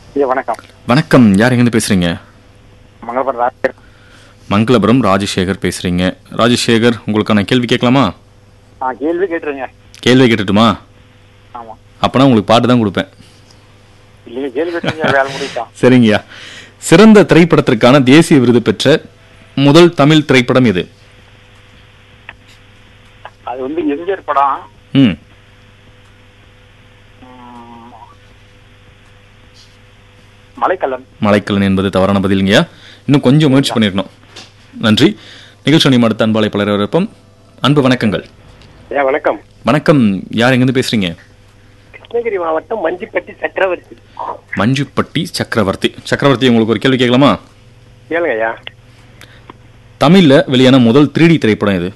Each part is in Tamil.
ஐயா வணக்கம் வணக்கம் யார் எங்கேருந்து பேசுறீங்க மங்களபுரம் ராஜர் மங்களபுரம் ராஜசேகர் பேசுறீங்க ராஜசேகர் உங்களுக்கான கேள்வி கேட்கலாமா ஆ கேள்வி கேட்டுருங்க கேள்வி கேட்டுட்டுமா ஆமா அப்பனா உங்களுக்கு பாட்டு தான் கொடுப்பேன் இல்லைங்க கேள்வி கேட்டுருங்க வேலை முடித்தான் சரிங்கய்யா சிறந்த திரைப்படத்திற்கான தேசிய விருது பெற்ற முதல் தமிழ் திரைப்படம் எது அது வந்து எம்ஜிஆர் படம் ம் ம், மலைக்கல்லன் மலைக்கல்லன் என்பது தவறான பதிலுங்கய்யா இன்னும் கொஞ்சம் முயற்சி பண்ணிருக்கணும் நன்றி நிகழ்ச்சி நிமிடம் அடுத்த அன்பாளை பலர் விருப்பம் அன்பு வணக்கங்கள் ஐயா வணக்கம் வணக்கம் யார் எங்கேருந்து பேசுறீங்க கிருஷ்ணகிரி மாவட்டம் மஞ்சிப்பட்டி சக்கரவர்த்தி மஞ்சுப்பட்டி சக்கரவர்த்தி சக்கரவர்த்தி உங்களுக்கு ஒரு கேள்வி கேட்கலாமா கேளுங்க ஐயா தமிழ்ல வெளியான முதல் 3D திரைப்படம் இது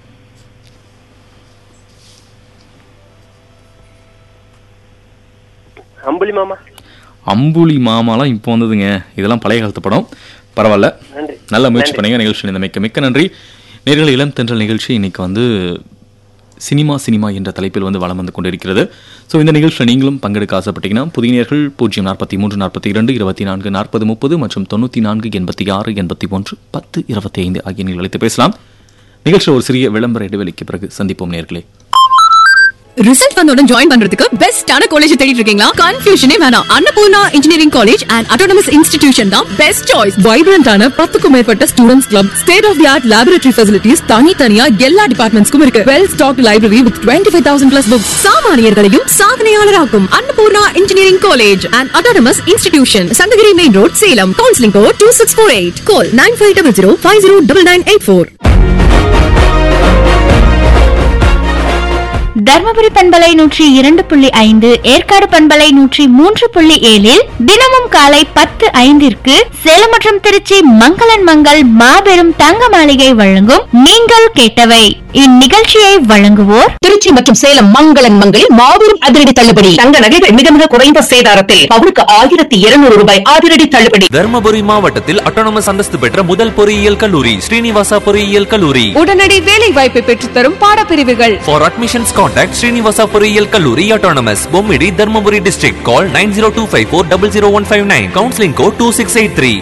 அம்புலி மாமா அம்புலி மாமாலாம் இப்போ வந்ததுங்க இதெல்லாம் பழைய காலத்து படம் பரவாயில்ல நன்றி நல்ல முயற்சி பண்ணீங்க நிகழ்ச்சி இந்த மிக்க மிக்க நன்றி நேர்கள் இளம் தென்றல் நிகழ்ச்சி இன்னைக்கு வந்து சினிமா சினிமா என்ற தலைப்பில் வந்து வளம் வந்து கொண்டிருக்கிறது ஸோ இந்த நிகழ்ச்சியில் நீங்களும் பங்கெடுக்க ஆசைப்பட்டீங்கன்னா புதிய நேர்கள் பூஜ்ஜியம் நாற்பத்தி மூன்று நாற்பத்தி இரண்டு இருபத்தி நான்கு நாற்பது முப்பது மற்றும் தொண்ணூற்றி நான்கு எண்பத்தி ஆறு எண்பத்தி ஒன்று பத்து இருபத்தி ஐந்து ஆகிய நீங்கள் அழைத்து பேசலாம் நிகழ்ச்சி ஒரு சிறிய விளம்பர இடைவெளிக்கு பிறகு சந்திப்போம் நேர்களே ரிசல்ட் வந்தவுடன் ஜாயின் பண்றதுக்கு பெஸ்டான காலேஜ் தேடிட்டு இருக்கீங்களா கன்ஃபியூஷனே வேணாம் Annapurna engineering college and autonomous institution தான் பெஸ்ட் சாய்ஸ் வைப்ரண்டான பத்துக்கும் மேற்பட்ட students club state of the art laboratory facilities தனித்தனியா எல்லா டிபார்ட்மெண்ட்ஸ்க்கும் இருக்கு well stock library with twenty five thousand plus books சாமானியர்களையும் சாதனையாளராக்கும் Annapurna engineering college and autonomous institution Sankagiri main road Salem counselling code two six four eight call nine five double zero five zero double nine eight four Dharmapuri பண்பலை நூற்றி இரண்டு புள்ளி ஐந்து ஏற்காடு பண்பலை நூற்றி மூன்று புள்ளி ஏழில் தினமும் காலை பத்து ஐந்திற்கு சேலம் மற்றும் திருச்சி மங்களன் மங்கள் மாபெரும் தங்க மாளிகை வழங்கும் நீங்கள் கேட்டவை இந்நிகழ்ச்சியை வழங்குவோர் திருச்சி மற்றும் சேலம் மங்களன் மங்களில் மாபெரும் அதிரடி தள்ளுபடி தங்க நகைகள் மிக மிக குறைந்த சேதாரத்தில் பவுனுக்கு ஆயிரத்தி இருநூறு ரூபாய் அதிரடி தள்ளுபடி தர்மபுரி மாவட்டத்தில் அட்டானமஸ் அந்தஸ்து பெற்ற முதல் பொறியியல் கல்லூரி ஸ்ரீனிவாசா பொறியியல் கல்லூரி உடனடி வேலை வாய்ப்பை பெற்றுத்தரும் பாடப்பிரிவுகள் ஃபார் அட்மிஷன்ஸ் கான்டாக்ட் ஸ்ரீனிவாசா பொறியியல் கல்லூரி autonomous Bommidi Dharmapuri district call nine zero two five four double zero one five nine counselling code two six eight three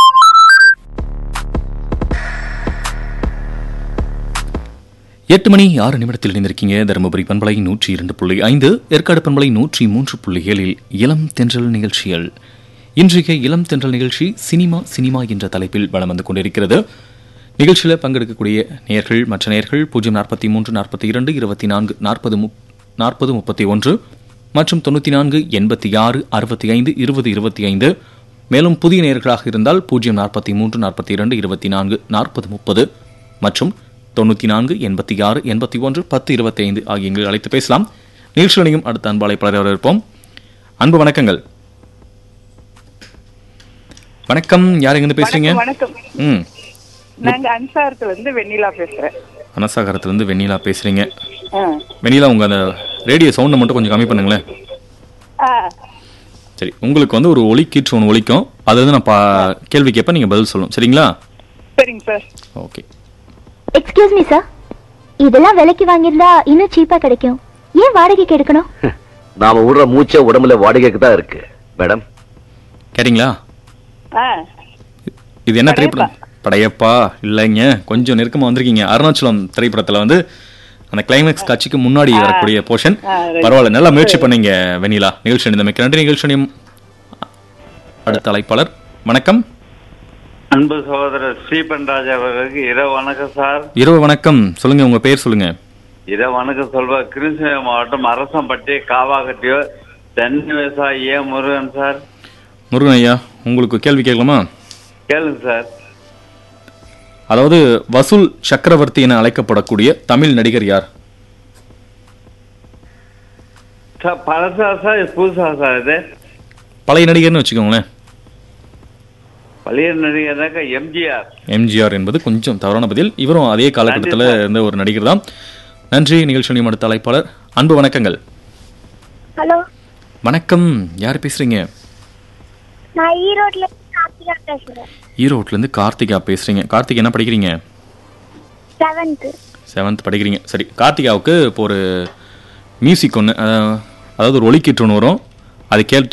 எட்டு மணி ஆறு நிமிடத்தில் இணைந்திருக்கீங்க தருமபுரி பண்பலை நூற்றி இரண்டு புள்ளி ஐந்து ஏற்காடு பண்பலை நூற்றி மூன்று புள்ளி ஏழில் இளம் தென்றல் நிகழ்ச்சிகள் இன்றைய இளம் தென்றல் நிகழ்ச்சி சினிமா சினிமா என்ற தலைப்பில் வலம் வந்து கொண்டிருக்கிறது நிகழ்ச்சியில் பங்கெடுக்கக்கூடிய நேர்கள் மற்ற நேர்கள் பூஜ்ஜியம் நாற்பத்தி மூன்று நாற்பத்தி இரண்டு இருபத்தி நான்கு நாற்பது முப் நாற்பது முப்பத்தி ஒன்று மற்றும் தொண்ணூற்றி நான்கு எண்பத்தி ஆறு அறுபத்தி ஐந்து இருபது இருபத்தி ஐந்து மேலும் புதிய நேர்களாக இருந்தால் பூஜ்ஜியம் நாற்பத்தி மூன்று நாற்பத்தி இரண்டு இருபத்தி நான்கு நாற்பது முப்பது மற்றும் தொண்ணூற்றி நான்கு எண்பத்தி ஆறு எண்பத்தி ஒன்று பத்து இருபத்தி ஐந்து ஆகிய எண்களில் அழைத்து பேசலாம் நிகழ்ச்சியிலையும் அடுத்த அன்பாளை பலர் வரவேற்போம் அன்பு வணக்கங்கள் வணக்கம் யார் எங்கிருந்து பேசுறீங்க வணக்கம் ம் நாங்க அன்சாரத்துல இருந்து வெண்ணிலா பேசுறேன் அனசாகரத்துலேருந்து வெண்ணிலா பேசுறீங்க ஆ. வெண்ணிலா உங்க அந்த ரேடியோ சவுண்டை மட்டும் கொஞ்சம் கம்மி பண்ணுங்களேன் ஆ, சரி உங்களுக்கு வந்து ஒரு ஒலி கீற்று ஒன்று ஒலிக்கும் அது வந்து நான் பா கேள்வி கேட்பேன் நீங்கள் பதில் சொல்லணும் சரிங்களா சரிங்க sir okay excuse me sir இதெல்லாம் விலைக்கு வாங்கியிருந்தா இன்னும் சீப்பா கிடைக்கும் ஏன் வாடகைக்கு எடுக்கணும் நாம விடுற மூச்சை உடம்புல வாடகைக்கு தான் இருக்கு மேடம் கேட்டிங்களா ஆ, இது என்ன திரைப்படம் படையப்பா இல்லைங்க கொஞ்சம் நெருக்கமா வந்திருக்கீங்க அருணாச்சலம் திரைப்படத்துல வந்து அந்த கிளைமேக்ஸ் காட்சிக்கு முன்னாடி வரக்கூடிய போர்ஷன் பரவாயில்ல நல்லா முயற்சி பண்ணீங்க வெண்ணிலா நிகழ்ச்சி அணிந்தமைக்கு நன்றி நிகழ்ச்சி அடுத்த அழைப்பாளர் வணக்கம் அன்பு சகோதரர் ஸ்ரீபன் ராஜா அவர்களுக்கு இரவு வணக்கம் சார் இரவு வணக்கம் சொல்லுங்க உங்க பேர் சொல்லுங்க இரவு வணக்கம் சொல்வ கிருஷ்ணகிரி மாவட்டம் அரசம்பட்டி காவாகட்டியோ தென்னை விவசாயி ஏ முருகன் சார் முருகன் ஐயா உங்களுக்கு கேள்வி கேட்கலாமா கேளுங்க சார் அதாவது வசூல் சக்கரவர்த்தி என அழைக்கப்படக்கூடிய தமிழ் நடிகர் யார் சார் பழசா சார் இது புதுசா சார் இது பழைய நடிகர்னு வச்சுக்கோங்களேன் பழைய நடிகர்னாக்கா எம்ஜிஆர் எம்ஜிஆர் என்பது கொஞ்சம் தவறான பதில் இவரும் அதே காலகட்டத்தில் இருந்த ஒரு நடிகர் தான் நன்றி நிகழ்ச்சி அடுத்த அழைப்பாளர் அன்பு வணக்கங்கள் ஹலோ வணக்கம் யார் பேசுறீங்க நான் ஈரோட்ல கார்த்திகா பேசுறேன் ஈரோட்லேருந்து கார்த்திகா பேசுறீங்க கார்த்திக் என்ன படிக்கிறீங்க செவன்த் செவன்த் படிக்கிறீங்க சரி கார்த்திகாவுக்கு இப்போ ஒரு மியூசிக் ஒன்று அதாவது ஒரு ஒலிக்கீற்று ஒன்று வரும் அதை கேட்டு